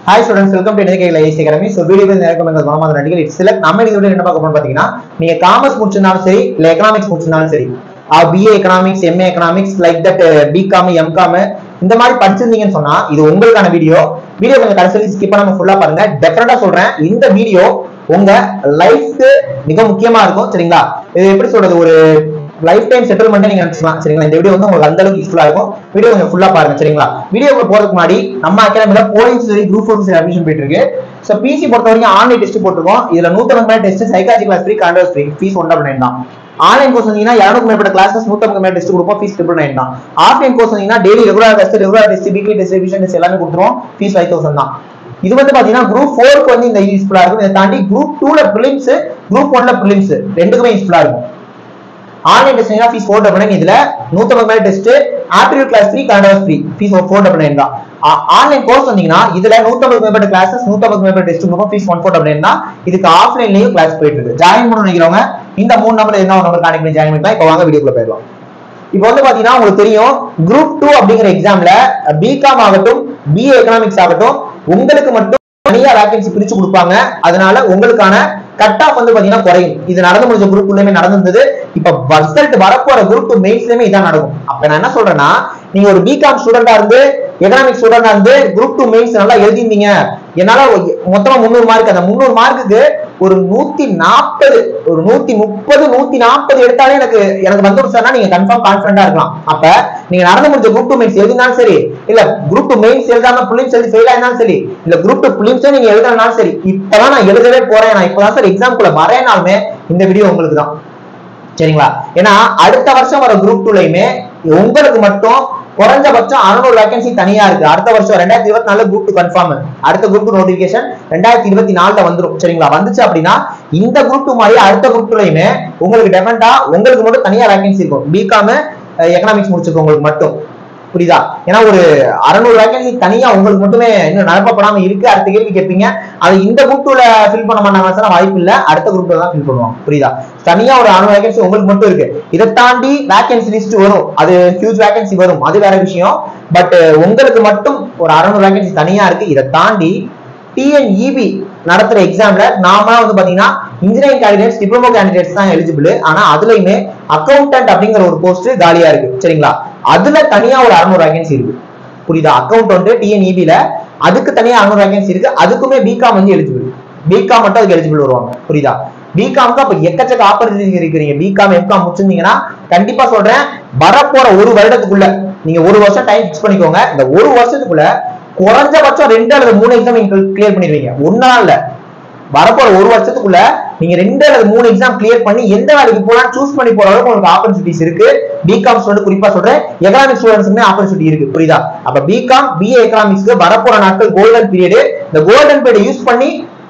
hi students welcome to என்கேல ஏசி academy so video நேரம் எங்கள் குணமாத நடிகள் இட்ஸ் சில நம்ம இந்த வீடியோ என்ன பார்க்க போறோம் பார்த்தீங்கன்னா நீங்க காமர்ஸ் முடிச்சிருந்தாலும் சரி இல்ல எக்கனாமிக்ஸ் முடிச்சிருந்தாலும் சரி BA economics MA economics like that BCom MCom இந்த மாதிரி படிச்சிருந்தீங்கன்னு சொன்னா இது உங்களுக்கான வீடியோ வீடியோ கொஞ்சம் கடைசி ஸ்கிப் பண்ணாம ஃபுல்லா பாருங்க டெஃபினட்டா சொல்றேன் இந்த வீடியோ உங்க லைஃப்க்கு மிக முக்கியமா இருக்கும் சரிங்களா இது எப்படி சொல்றது ஒரு லைஃப் டைம் செட்டில்மெண்ட் நீங்க நினைச்சுக்கலாம் சரிங்களா இந்த வீடியோ வந்து உங்களுக்கு அந்த அளவுக்கு யூஸ்ஃபுல்லா இருக்கும் வீடியோ கொஞ்சம் ஃபுல்லா பாருங்க சரிங்களா வீடியோ போறதுக்கு முன்னாடி நம்ம அகாடமில போலீஸ் சரி குரூப் ஃபோர் சரி அட்மிஷன் போயிட்டு இருக்கு ஸோ பிசி பொறுத்த வரைக்கும் ஆன்லைன் டெஸ்ட் போட்டிருக்கோம் இதுல நூத்தம்பது மேல டெஸ்ட் சைக்காலஜி கிளாஸ் ஃப்ரீ கண்டோஸ் free fees one double nine தான் ஆன்லைன் கோர்ஸ் வந்தீங்கன்னா இரநூறு மேற்பட்ட கிளாஸஸ் நூத்தம்பது மேல டெஸ்ட் கொடுப்போம் ஃபீஸ் ட்ரிபிள் நைன் தான் ஆஃப்லைன் கோர்ஸ் வந்தீங்கன்னா daily regular test regular test weekly test revision test எல்லாமே கொடுத்துருவோம் ஃபீஸ் ஃபைவ் தௌசண்ட் தான் இது வந்து பாத்தீங்கன்னா குரூப் ஃபோருக்கு வந்து இந்த யூஸ்ஃபுல்லா இருக்கும் இதை தாண்டி குரூப் டூல பிலிம்ஸ் குரூப் ஒன்ல பிலிம்ஸ் ரெண்டுக்குமே யூஸ்ஃபுல்லா இருக்கும் online test fees four double nine இதுல நூத்தம்பது மேல டெஸ்ட் ஆப்டிடியூட் கிளாஸ் ஃப்ரீ கனடா free fees four double nine தான் ஆன்லைன் கோர்ஸ் வந்தீங்கன்னா இதுல நூத்தம்பது மேற்பட்ட கிளாஸஸ் நூத்தம்பது மேற்பட்ட டெஸ்ட் இருக்கும் fees one four double nine தான் இதுக்கு ஆஃப்லைன்லயும் கிளாஸ் போயிட்டு இருக்கு ஜாயின் பண்ண நினைக்கிறவங்க இந்த மூணு நம்பர் என்ன ஒரு நம்பர் கான்டெக்ட் பண்ணி ஜாயின் பண்ணிக்கலாம் இப்போ வாங்க வீடியோக்குள்ள போயிடலாம் இப்போ வந்து பாத்தீங்கன்னா உங்களுக்கு தெரியும் குரூப் டூ அப்படிங்கிற எக்ஸாம்ல பிகாம் ஆகட்டும் பிஏ எக்கனாமிக்ஸ் ஆகட்டும் உங்களுக்கு மட்டும் தனியா வேகன்சி பிரிச்சு கொடுப்பாங்க அதனால உங்களுக்கான கட் ஆஃப் வந்து பாத்தீங்கன்னா குறையும் இது நடந்து முடிஞ்ச குரூப் உள்ளமே நடந்திருந்தது இப்ப ரிசல்ட் வரப்போற குரூப் டூ மெயின்ஸ்லயுமே இதான் நடக்கும் அப்ப நான் என்ன சொல்றேன்னா நீங்க ஒரு பிகாம் ஸ்டூடெண்டா இருந்து எக்கனாமிக் ஸ்டூடெண்டா இருந்து குரூப் டூ மெயின்ஸ் நல்லா எழுதிருந்தீங்க என்னால மொத்தமா முந்நூறு மார்க் அந்த முந்நூறு மார்க்குக்கு ஒரு நூத்தி நாற்பது ஒரு நூத்தி முப்பது நூத்தி நாற்பது எடுத்தாலே எனக்கு எனக்கு வந்துருச்சுன்னா நீங்க கன்ஃபார்ம் கான்பிடண்டா இருக்கலாம் அப்ப நீங்க நடந்து முடிஞ்ச குரூப் டூ மெயின்ஸ் எழுதினாலும் சரி இல்ல குரூப் டூ மெயின்ஸ் எழுதாம பிலிம்ஸ் எழுதி ஃபெயில் ஆயிருந்தாலும் சரி இல்ல குரூப் டூ பிலிம்ஸே நீங்க எழுதுனாலும் சரி இப்பதான் நான் எழுதவே போறேன் நான் இப்பதான் சார் எக்ஸாம்குள்ள வரேனாலுமே இந்த வீடியோ உங்களுக்கு தான் சரிங்களா ஏன்னா அடுத்த வருஷம் வர குரூப் டூலையுமே உங்களுக்கு மட்டும் குறைஞ்சபட்சம் அறுநூறு வேகன்சி தனியா இருக்கு அடுத்த வருஷம் ரெண்டாயிரத்தி இருபத்தி நாலு குரூப் டூ கன்ஃபார்ம் அடுத்த குரூப் டூ நோட்டிபிகேஷன் ரெண்டாயிரத்தி இருபத்தி நாலுல வந்துரும் சரிங்களா வந்துச்சு அப்படின்னா இந்த குரூப் டூ மாதிரி அடுத்த குரூப் டூலையுமே உங்களுக்கு டெஃபரெண்டா உங்களுக்கு மட்டும் தனியா வேகன்சி இருக்கும் பிகாம் எக்கனாமிக்ஸ் முடிச்சிருக்கவங்களுக்கு மட்டும் புரியுதா ஏன்னா ஒரு அறநூறு வேகன்சி தனியா உங்களுக்கு மட்டுமே இன்னும் நிரப்பப்படாம இருக்கு அடுத்த கேள்வி கேட்பீங்க அது இந்த குரூப் டூல ஃபில் பண்ண மாட்டாங்க சார் வாய்ப்பு இல்ல அடுத்த குரூப்ல தான் ஃபில் பண்ணுவாங்க புரியுதா தனியா ஒரு அறுநூறு வேகன்சி உங்களுக்கு மட்டும் இருக்கு இதை தாண்டி வேகன்சி லிஸ்ட் வரும் அது ஹியூஜ் வேகன்சி வரும் அது வேற விஷயம் பட் உங்களுக்கு மட்டும் ஒரு அறுநூறு வேகன்சி தனியா இருக்கு இதை தாண்டி டிஎன்இபி நடத்துற எக்ஸாம்ல நாம வந்து பாத்தீங்கன்னா இன்ஜினியரிங் கேண்டிடேட்ஸ் டிப்ளமோ கேண்டிடேட்ஸ் தான் எலிஜிபிள் ஆனா அதுலயுமே அக்கௌண்டன்ட் அப்படிங்கிற ஒரு போஸ்ட் காலியா இருக்கு சரிங்களா அதுல தனியா ஒரு அறுநூறு வேகன்சி இருக்கு புரியுதா அக்கௌண்ட் டிஎன்இபில அதுக்கு தனியா அறுநூறு வேகன்சி இருக்கு அதுக்குமே பிகாம் வந்து எலிஜிபிள் பிகாம் மட்டும் அதுக்கு எலிஜிபிள் வருவாங்க புரியுதா பிகாம்க்கு அப்ப எக்கச்சக்க ஆப்பர்ச்சுனிட்டி இருக்கிறீங்க பிகாம் எம்காம் முடிச்சிருந்தீங்கன்னா கண்டிப்பா சொல்றேன் வரப்போற ஒரு வருடத்துக்குள்ள நீங்க ஒரு வருஷம் டைம் ஃபிக்ஸ் பண்ணிக்கோங்க இந்த ஒரு வருஷத்துக்குள்ள குறைஞ்சபட்சம் ரெண்டு அல்லது மூணு எக்ஸாம் நீங்க கிளியர் பண்ணிடுவீங்க ஒன்னா இல்ல வரப்போற ஒரு வருஷத்துக்குள்ள நீங்க ரெண்டு அல்லது மூணு எக்ஸாம் கிளியர் பண்ணி எந்த வேலைக்கு போலாம் சூஸ் பண்ணி போற அளவுக்கு உங்களுக்கு ஆப்பர்ச்சுனிட்டிஸ் இருக்கு பிகாம் ஸ்டூடெண்ட் குறிப்பா சொல்றேன் எக்கனாமிக் ஸ்டூடெண்ட்ஸுமே ஆப்பர்ச்சுனிட்டி இருக்கு புரியுதா அப்ப பிகாம் பிஏ எக்கனாமிக்ஸ்க்கு வரப்போற நாட்கள் கோல்டன் பீரியட் இந்த கோல்டன் பீரியட் யூஸ் பண்ணி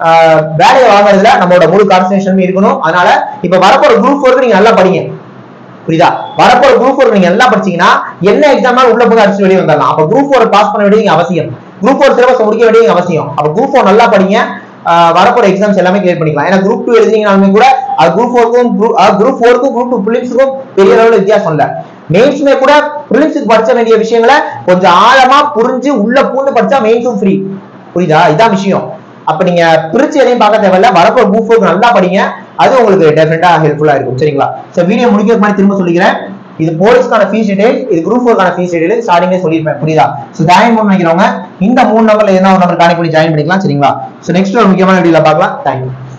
வேலையை வாங்குறதுல நம்மளோட முழு கான்சன்ட்ரேஷனும் இருக்கணும் அதனால இப்ப வரப்போற குரூப் ஃபோருக்கு நீங்க நல்லா படிங்க புரியுதா வரப்போற குரூப் ஃபோர் நீங்க எல்லாம் படிச்சீங்கன்னா என்ன எக்ஸாம் உள்ள போய் அடிச்சு வெளியே வந்துடலாம் அப்ப குரூப் ஃபோர் பாஸ் பண்ண வேண்டியது அவசியம் குரூப் ஃபோர் சிலபஸ் முடிக்க வேண்டியது அவசியம் அப்ப குரூப் ஃபோர் நல்லா படிங்க வரப்போற எக்ஸாம்ஸ் எல்லாமே கிளியர் பண்ணிக்கலாம் ஏன்னா குரூப் டூ எழுதினீங்கனாலுமே கூட அது குரூப் ஃபோருக்கும் குரூப் ஃபோருக்கும் குரூப் டூ பிலிம்ஸுக்கும் பெரிய அளவுல வித்தியாசம் இல்ல மெயின்ஸுமே கூட பிலிம்ஸுக்கு படிச்ச வேண்டிய விஷயங்களை கொஞ்சம் ஆழமா புரிஞ்சு உள்ள பூந்து படிச்சா மெயின்ஸும் ஃப்ரீ புரியுதா இதான் விஷயம் அப்ப நீங்க பிரிச்சு எதையும் பார்க்க தேவையில்ல வரப்போ குரூப் ஃபோருக்கு நல்லா படிங்க அது உங்களுக்கு டெஃபினட்டா ஹெல்ப்ஃபுல்லா இருக்கும் சரிங்களா சோ வீடியோ முடிக்கிறதுக்கு மாதிரி திரும்ப சொல்லிக்கிறேன் இது போலீஸ்க்கான ஃபீஸ் டீடைல் இது குரூப் ஃபோர்க்கான ஃபீஸ் டீடைல் ஸ்டார்டிங்கே சொல்லியிருப்பேன் புரியுதா ஸோ ஜாயின் பண்ண நினைக்கிறவங்க இந்த மூணு நம்பர்ல என்ன ஒரு நம்பர் காணி பண்ணி ஜாயின் பண்ணிக்கலாம் சரிங்களா ஸோ நெக்ஸ்ட் ஒரு முக்கியமான வீடியோல பார்க்கலாம் தேங்க்யூ